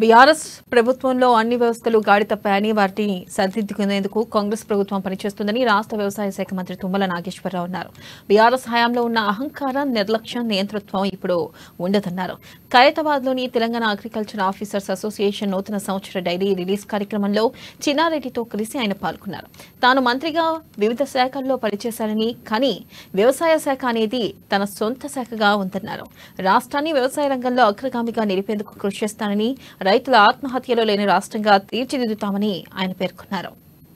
BRS ప్రభుత్వంలో అన్ని వ్యవస్థలు గాడి తప్పాయని వాటిని సరిదిద్దుకునేందుకు కాంగ్రెస్ ప్రభుత్వం పనిచేస్తుందని రాష్ట్ర వ్యవసాయ శాఖ మంత్రి తుమ్మల నాగేశ్వరరావు అన్నారు బీఆర్ఎస్ హయాంలో ఉన్న అహంకారం నిర్లక్ష్యం నియంతృత్వం ఇప్పుడు ఉండదన్నారు ఖైరతాబాద్లోని తెలంగాణ అగ్రికల్చర్ ఆఫీసర్స్ అసోసియేషన్ నూతన సంవత్సర డైరీ రిలీజ్ కార్యక్రమంలో చిన్నారెడ్డితో కలిసి ఆయన పాల్గొన్నారు తాను మంత్రిగా వివిధ శాఖల్లో పనిచేశానని కానీ వ్యవసాయ శాఖ అనేది తన సొంత శాఖగా ఉందన్నారు రాష్ట్రాన్ని వ్యవసాయ రంగంలో అగ్రగామిగా నిలిపేందుకు కృషి చేస్తానని రైతుల ఆత్మహత్యలో లేని రాష్ట్రంగా తీర్చిదిద్దుతామని ఆయన పేర్కొన్నారు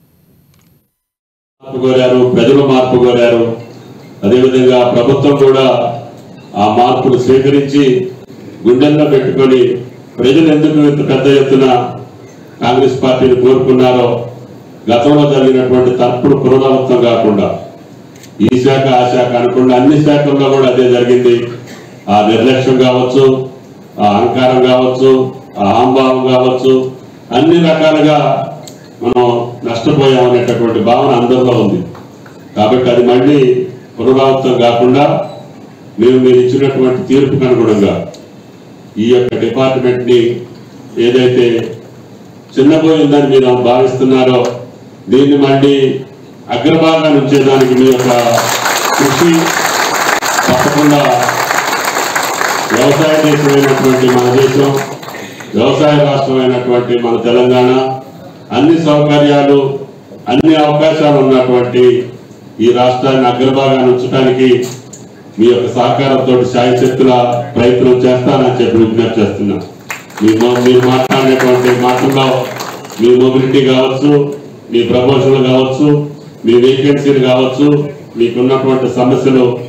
మార్పు కోరారు ప్రజలు మార్పు కోరారు అదేవిధంగా ప్రభుత్వం కూడా ఆ మార్పును స్వీకరించి గుండెల్లో పెట్టుకొని ప్రజలు ఎందుకు ఇంత పెద్ద ఎత్తున కాంగ్రెస్ పార్టీని కోరుకున్నారో గతంలో జరిగినటువంటి తప్పుడు పునరావృతం కాకుండా ఈ శాఖ ఆ శాఖ అనకుండా అన్ని శాఖల్లో కూడా అదే జరిగింది ఆ నిర్లక్ష్యం కావచ్చు ఆ అహంకారం కావచ్చు ఆ అహంభావం కావచ్చు అన్ని రకాలుగా మనం నష్టపోయామనేటటువంటి భావన అందరిలో ఉంది కాబట్టి అది మళ్ళీ పునరావృతం కాకుండా మేము మీరు ఇచ్చినటువంటి తీర్పుకు అనుగుణంగా ఈ యొక్క డిపార్ట్మెంట్ ని ఏదైతే చిన్నపోయిందని మీరు భావిస్తున్నారో దీన్ని మళ్ళీ అగ్రభాగాన్ని ఉంచేదానికి మీ యొక్క కృషి తప్పకుండా వ్యవసాయ దేశమైనటువంటి మన దేశం వ్యవసాయ రాష్ట్రమైనటువంటి మన తెలంగాణ అన్ని సౌకర్యాలు అన్ని అవకాశాలు ఉన్నటువంటి ఈ రాష్ట్రాన్ని అగ్రభాగాన్ని ఉంచడానికి మీ యొక్క సహకారంతో శాయశక్తుల ప్రయత్నం చేస్తానని చెప్పి విజ్ఞప్తి చేస్తున్నా మీ మొ- మీరు మాట్లాడినటువంటి మాటల్లో మీ మొబిలిటీ కావచ్చు మీ ప్రమోషన్లు కావచ్చు మీ వేకెన్సీలు కావచ్చు మీకున్నటువంటి సమస్యలు